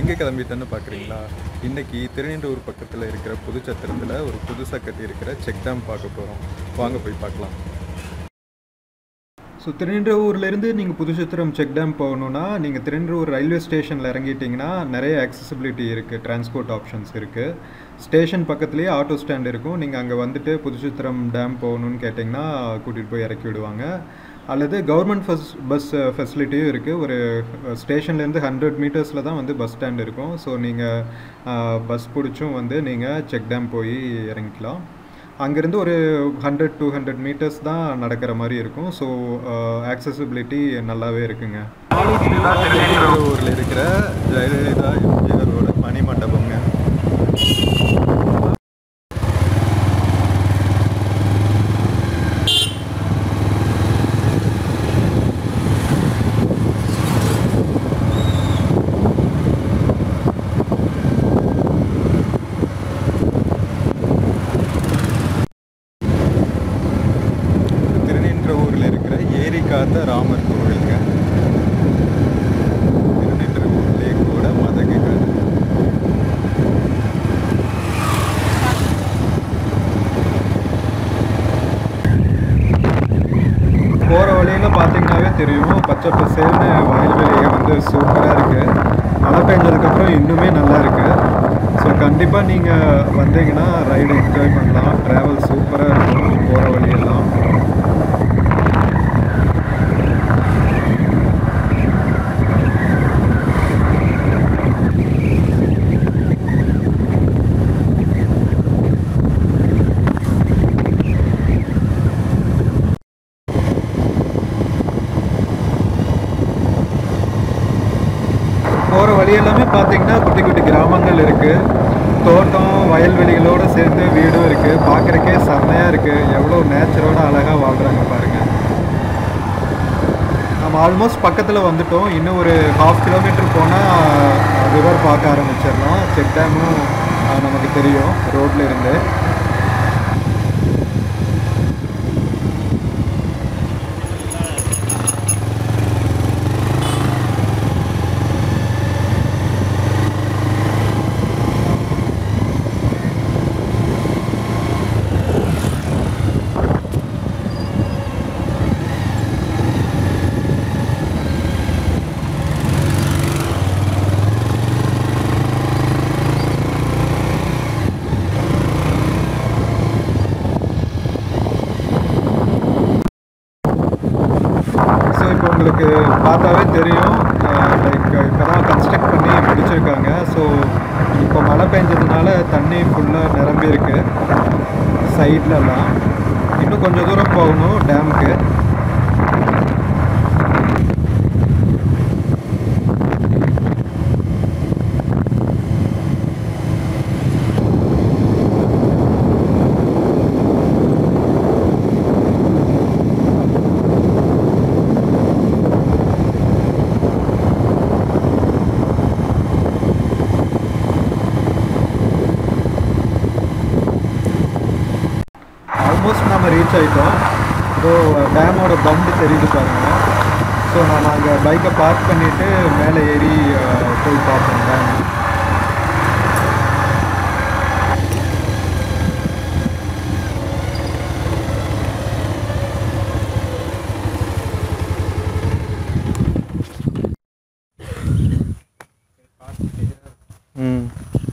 எங்கே கிளம்பிட்டேன்னு பார்க்குறீங்களா இன்றைக்கி திருநெண்டூர் பக்கத்தில் இருக்கிற புதுச்சத்திரத்தில் ஒரு புதுசாக கட்டியிருக்கிற செக் டேம் பார்க்க போகிறோம் வாங்க போய் பார்க்கலாம் ஸோ திருநெல்வேலியிலேருந்து நீங்கள் புதுச்சத்திரம் செக் டேம் போகணுன்னா நீங்கள் திருநெல்வேலூர் ரயில்வே ஸ்டேஷனில் இறங்கிட்டிங்கன்னா நிறைய accessibility இருக்குது டிரான்ஸ்போர்ட் ஆப்ஷன்ஸ் இருக்குது ஸ்டேஷன் பக்கத்துலேயே ஆட்டோ ஸ்டாண்ட் இருக்கும் நீங்கள் அங்கே வந்துட்டு புதுச்சத்திரம் டேம் போகணுன்னு கேட்டிங்கன்னா கூட்டிகிட்டு போய் இறக்கி விடுவாங்க அல்லது கவர்மெண்ட் ஃபஸ் பஸ் ஃபெசிலிட்டியும் இருக்குது ஒரு ஸ்டேஷன்லேருந்து ஹண்ட்ரட் மீட்டர்ஸில் தான் வந்து பஸ் ஸ்டாண்ட் இருக்கும் ஸோ நீங்கள் பஸ் பிடிச்சும் வந்து நீங்கள் செக் டேம் போய் இறங்கிக்கலாம் அங்கேருந்து ஒரு ஹண்ட்ரட் டூ ஹண்ட்ரட் மீட்டர்ஸ் தான் நடக்கிற மாதிரி இருக்கும் ஸோ ஆக்சசிபிலிட்டி நல்லாவே இருக்குங்க ஊரில் இருக்கிற ஜெயலலிதா எம்ஜிஆரோட மணி மண்டபங்க திருநின்றவூரில் இருக்கிற ஏரி காத்த ராமர் கோவிலுங்க திருநின்றவூர் லேக்கோட மதகுகள் போகிற வழியில் பார்த்தீங்கன்னாவே தெரியும் பச்சை பசேல்னு வயல்வெளியை வந்து சூப்பராக இருக்குது மழை பெஞ்சதுக்கப்புறம் இன்னுமே நல்லா இருக்குது ஸோ கண்டிப்பாக நீங்கள் வந்தீங்கன்னா ரைடு என்ஜாய் பண்ணலாம் ட்ராவல் சூப்பராக இருக்கும் போகிற வழியெல்லாம் போகிற வழி எல்லாமே பார்த்தீங்கன்னா குட்டி குட்டி கிராமங்கள் இருக்குது தோட்டம் வயல்வெளிகளோடு சேர்ந்து வீடும் இருக்குது பார்க்குறக்கே செம்மையாக இருக்குது எவ்வளோ நேச்சரோட அழகாக வாழ்கிறாங்க பாருங்கள் நம்ம ஆல்மோஸ்ட் பக்கத்தில் வந்துட்டோம் இன்னும் ஒரு ஹாஃப் கிலோமீட்டர் போனால் ரிவர் பார்க்க ஆரம்பிச்சிடலாம் செக் டேமும் அஹ், நமக்கு தெரியும் ரோட்ல இருந்து ஸோ இப்போ உங்களுக்கு பார்த்தாவே தெரியும் லைக் இப்போ தான் கன்ஸ்ட்ரக்ட் பண்ணி முடிச்சிருக்காங்க ஸோ இப்போ மழை பெஞ்சதுனால தண்ணி ஃபுல்லாக நிரம்பி இருக்கு சைட்லலாம் இன்னும் கொஞ்சம் தூரம் போகணும் டேமுக்கு ஆல்மோஸ்ட் நம்ம ரீச் ஆகிட்டோம் ஸோ டேமோட பந்து தெரியுது பாருங்க ஸோ நான் அங்கே பைக்கை பார்க் பண்ணிவிட்டு மேலே ஏறி அஹ், போய் பார்ப்போம் டேம் ம்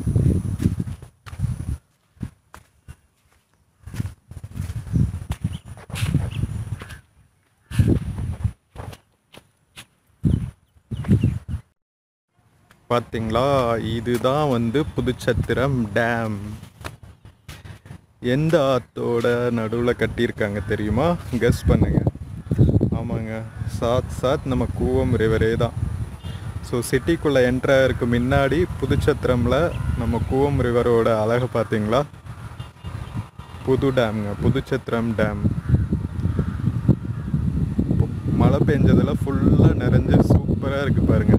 பார்த்தீங்களா இதுதான் வந்து புதுச்சத்திரம் டேம் எந்த ஆத்தோட நடுவில் கட்டியிருக்காங்க தெரியுமா கெஸ் பண்ணுங்க ஆமாங்க சாத் சாத் நம்ம கூவம் ரிவரே தான் ஸோ சிட்டிக்குள்ளே என்ட்ராருக்கு முன்னாடி புதுச்சத்திரமில் நம்ம கூவம் ரிவரோட அழகை பார்த்தீங்களா புது டேம்ங்க புதுச்சத்திரம் டேம் மழை பெஞ்சதில் ஃபுல்லாக நிறைஞ்சு சூப்பராக இருக்குது பாருங்க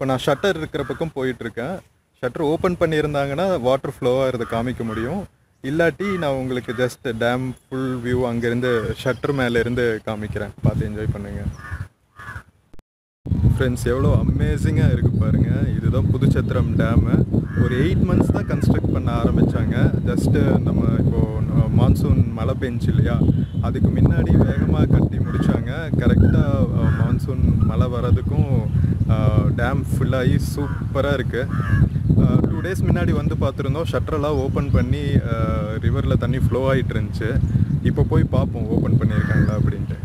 இப்போ நான் ஷட்டர் இருக்கிற பக்கம் போயிட்டுருக்கேன் ஷட்டர் ஓப்பன் பண்ணியிருந்தாங்கன்னா வாட்டர் ஃப்ளோ ஆகிறத காமிக்க முடியும் இல்லாட்டி நான் உங்களுக்கு ஜஸ்ட் டேம் ஃபுல் வியூ அங்கேருந்து ஷட்டர் மேலேருந்து காமிக்கிறேன் பார்த்து என்ஜாய் பண்ணுங்கள் ஃப்ரெண்ட்ஸ் எவ்வளோ அமேசிங்காக இருக்குது பாருங்கள் இதுதான் புதுச்சத்திரம் டேமு ஒரு எயிட் மந்த்ஸ் தான் கன்ஸ்ட்ரக்ட் பண்ண ஆரம்பித்தாங்க ஜஸ்ட்டு நம்ம இப்போது மான்சூன் மழை பெஞ்சு இல்லையா அதுக்கு முன்னாடி வேகமாக கட்டி முடித்தாங்க கரெக்டாக மான்சூன் மழை வர்றதுக்கும் டேம் ஃபுல்லாகி சூப்பராக இருக்குது டூ டேஸ் முன்னாடி வந்து பார்த்துருந்தோம் ஷட்டரெல்லாம் ஓப்பன் பண்ணி ரிவரில் தண்ணி ஃப்ளோ ஆகிட்டு இருந்துச்சு இப்போ போய் பார்ப்போம் ஓப்பன் பண்ணியிருக்காங்களா அப்படின்ட்டு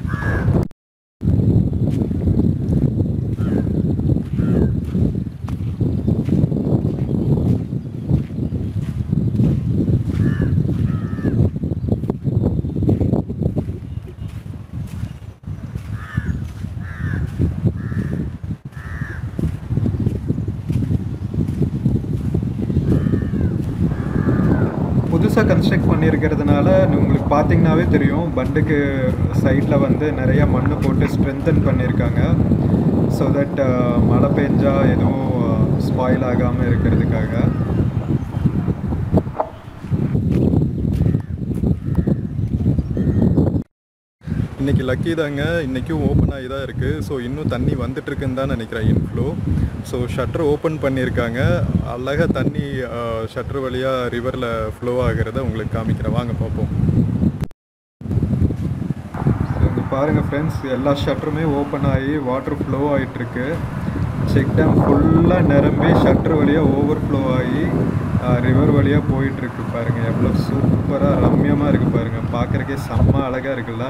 புதுசாக கன்ஸ்ட்ரக்ட் பண்ணியிருக்கிறதுனால உங்களுக்கு பார்த்தீங்கன்னாவே தெரியும் பண்டுக்கு சைடில் வந்து நிறைய மண் போட்டு ஸ்ட்ரென்தன் பண்ணியிருக்காங்க ஸோ தட் மழை பெஞ்சா எதுவும் ஸ்பாயில் ஆகாமல் இருக்கிறதுக்காக இன்றைக்கி லக்கி தாங்க இன்றைக்கும் ஓப்பன் ஆகி தான் இருக்குது ஸோ இன்னும் தண்ணி வந்துட்டுருக்குன்னு தான் நினைக்கிறேன் இன்ஃப்ளோ ஸோ ஷட்டர் ஓப்பன் பண்ணியிருக்காங்க அழகாக தண்ணி ஷட்டர் வழியாக ரிவரில் ஃப்ளோ ஆகிறத உங்களுக்கு காமிக்கிறேன் வாங்க பார்ப்போம் இங்கே பாருங்கள் ஃப்ரெண்ட்ஸ் எல்லா ஷட்டருமே ஓப்பன் ஆகி வாட்டர் ஃப்ளோ ஆகிட்டுருக்கு செக் டேம் ஃபுல்லாக நிரம்பி ஷட்டர் வழியாக ஓவர் ஃப்ளோ ஆகி ரிவர் வழியாக போயிட்டுருக்கு பாருங்கள் எவ்வளோ சூப்பராக ரம்யமாக இருக்குது பாருங்கள் பார்க்குறக்கே செம்ம அழகாக இருக்குல்ல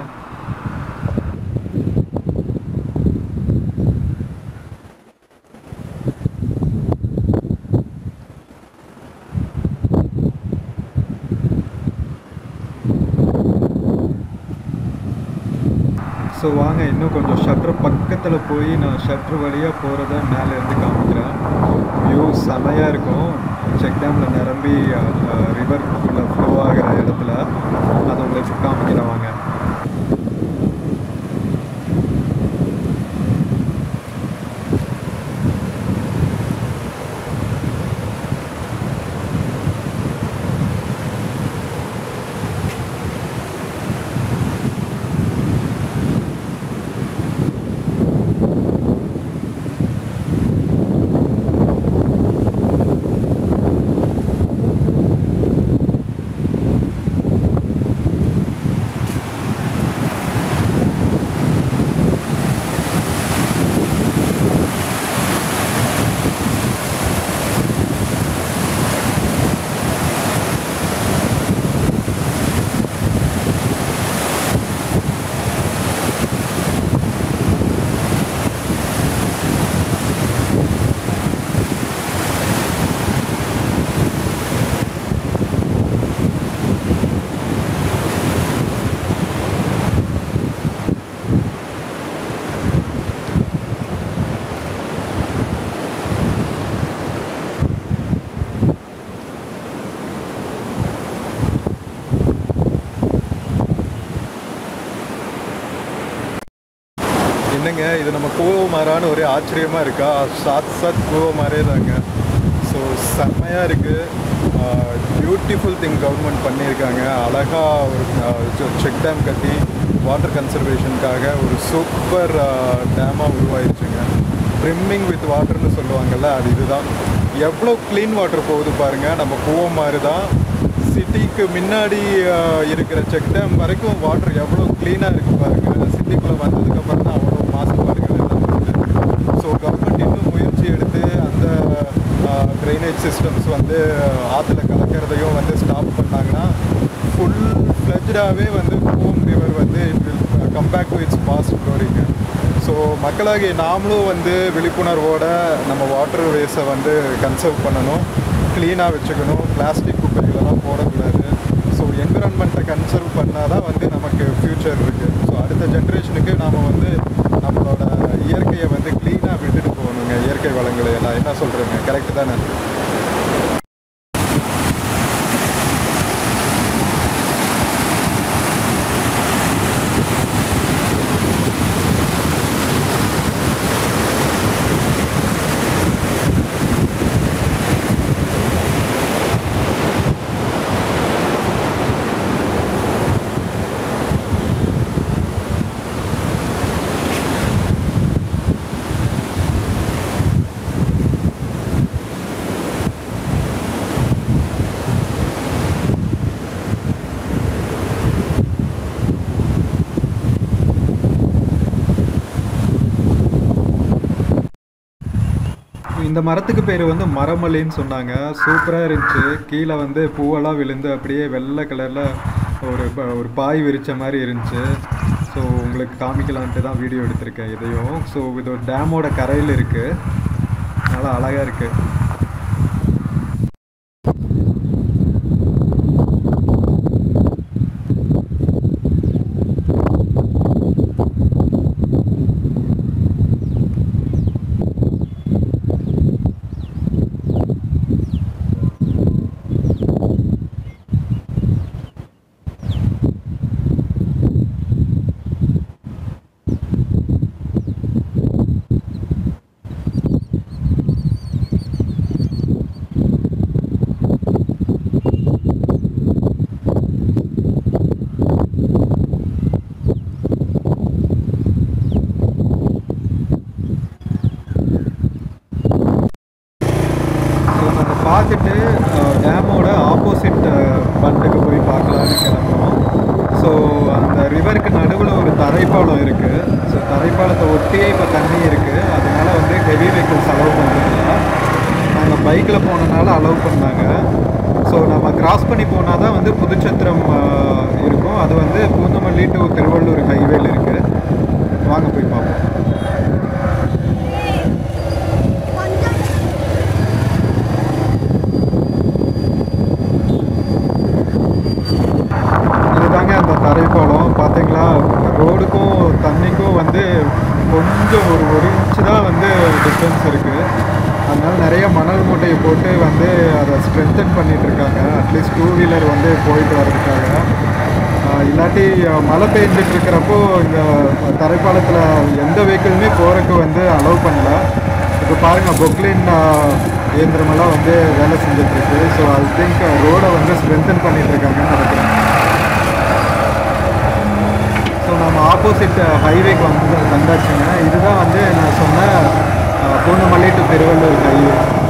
ஸோ வாங்க இன்னும் கொஞ்சம் ஷட்ரு பக்கத்தில் போய் நான் ஷட்ரு வழியாக போகிறத மேலேருந்து காமிக்கிறேன் வியூ செமையாக இருக்கும் செக் டேமில் நிரம்பி ரிவர்க்குள்ளே ஃப்ளோ ஆகிற இடத்துல அதை உங்களுக்கு காமிக்கிறேன் வாங்க என்னங்க இது நம்ம கூவமாரான்னு ஒரே ஆச்சரியமாக இருக்கா சாத் சாத் கூவமாரே தாங்க ஸோ செம்மையாக இருக்குது பியூட்டிஃபுல் திங் கவர்மெண்ட் பண்ணியிருக்காங்க அழகாக ஒரு செக் டேம் கட்டி வாட்டர் கன்சர்வேஷனுக்காக ஒரு சூப்பர் டேமாக உருவாயிருச்சுங்க ட்ரிம்மிங் வித் வாட்டர்னு சொல்லுவாங்கல்ல அது இதுதான் எவ்வளோ க்ளீன் வாட்டர் போகுது பாருங்கள் நம்ம கூவமாறு தான் சிட்டிக்கு முன்னாடி இருக்கிற செக் டேம் வரைக்கும் வாட்டர் எவ்வளோ க்ளீனாக இருக்குது பாருங்கள் சிட்டிக்குள்ளே வந்ததுக்கப்புறம் தான் அவ்வளோ மாசுபாடுகள் எல்லாம் ஸோ கவர்மெண்ட் இன்னும் முயற்சி எடுத்து அந்த ட்ரைனேஜ் சிஸ்டம்ஸ் வந்து ஆற்றுல கலக்கிறதையும் வந்து ஸ்டாப் பண்ணாங்கன்னா ஃபுல் ஃப்ளெஜ்டாகவே வந்து ஹோம் ரிவர் வந்து கம்பேக் டு இட்ஸ் பாஸ்ட் க்ளோரிங்க ஸோ மக்களாகிய நாமளும் வந்து விழிப்புணர்வோட நம்ம வாட்டர் வேஸை வந்து கன்சர்வ் பண்ணணும் க்ளீனாக வச்சுக்கணும் பிளாஸ்டிக் குப்பைகளெல்லாம் போடக்கூடாது ஸோ என்விரான்மெண்ட்டை கன்சர்வ் பண்ணால் தான் வந்து நமக்கு ஃப்யூச்சர் இருக்குது ஸோ அடுத்த ஜென்ரேஷனுக்கு நாம் வந்து நம்மளோட இயற்கையை வந்து க்ளீனாக விட்டுட்டு போகணுங்க இயற்கை வளங்களை எல்லாம் என்ன சொல்கிறேங்க கரெக்டு தானே இந்த மரத்துக்கு பேர் வந்து மரமல்லின்னு சொன்னாங்க சூப்பராக இருந்துச்சு கீழே வந்து பூவெல்லாம் விழுந்து அப்படியே வெள்ளை கலரில் ஒரு ப- ஒரு பாய் விரிச்ச மாதிரி இருந்துச்சு ஸோ உங்களுக்கு காமிக்கலான்ட்டு தான் வீடியோ எடுத்திருக்கேன் இதையும் ஸோ இது ஒரு டேமோட கரையில் இருக்குது நல்லா அழகாக இருக்குது ஸோ நம்ம பார்த்துட்டு டேமோட ஆப்போசிட் பண்டுக்கு போய் பார்க்கலான்னு கிளம்புறோம் ஸோ அந்த ரிவருக்கு நடுவில் ஒரு தரைப்பாலம் இருக்குது ஸோ தரைப்பாலத்தை ஒட்டியே இப்போ தண்ணி இருக்குது அதனால வந்து ஹெவி வெஹிக்கிள்ஸ் அலோவ் பண்ணுறதில்ல நாங்கள் பைக்கில் போனனால அலோவ் பண்ணாங்க ஸோ நம்ம கிராஸ் பண்ணி போனால் தான் வந்து புதுச்சத்திரம் அஹ், இருக்கும் அது வந்து பூந்தமல்லி டு திருவள்ளூர் ஹைவேல இருக்குது வாங்க போய் பார்ப்போம் இதுதாங்க அந்த தரைப்பாலம் பார்த்தீங்களா ரோடுக்கும் தண்ணிக்கும் வந்து கொஞ்சம் ஒரு ஒரு இன்ச்சு தான் வந்து டிஃப்ரென்ஸ் இருக்குது அதனால நிறைய மணல் மூட்டையை போட்டு வந்து அதை ஸ்ட்ரென்தன் பண்ணிட்டு இருக்காங்க அட்லீஸ்ட் டூ வீலர் வந்து போயிட்டு வர்றதுக்காக ஆஹ் இல்லாட்டி அஹ், மழை பெஞ்சிட்டு இருக்கிறப்போ இந்த தரைப்பாலத்தில் எந்த வெஹிக்கிளுமே போகிறதுக்கு வந்து அலோவ் பண்ணல இப்போ பாருங்கள் பொக்லின் இயந்திரமெல்லாம் வந்து வேலை செஞ்சுட்ருக்கு ஸோ ஐ திங்க் ரோடை வந்து ஸ்ட்ரென்தன் பண்ணிட்டு இருக்காங்கன்னு நினைக்கிறேன் ஸோ நம்ம ஆப்போசிட் ஹைவேக்கு வந்து வந்தாச்சுங்க இதுதான் வந்து நான் சொன்ன அஹ், Poonamallee to Tiruvallur highway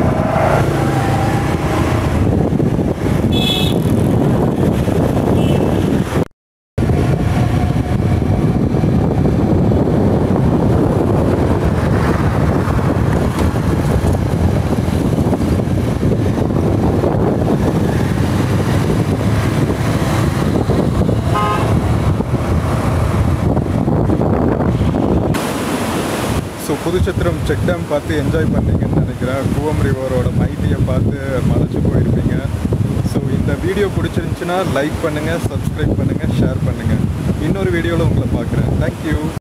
so Puduchatram check dam பார்த்து என்ஜாய் பண்ணீங்கன்னு நினைக்கிறேன் கூவம் ரிவரோட மைட்டியை பார்த்து மலைச்சு போயிருப்பீங்க ஸோ இந்த வீடியோ பிடிச்சிருந்துச்சுன்னா லைக் பண்ணுங்கள் சப்ஸ்கிரைப் பண்ணுங்கள் ஷேர் பண்ணுங்கள் இன்னொரு வீடியோவில் உங்களை பார்க்குறேன் தேங்க்யூ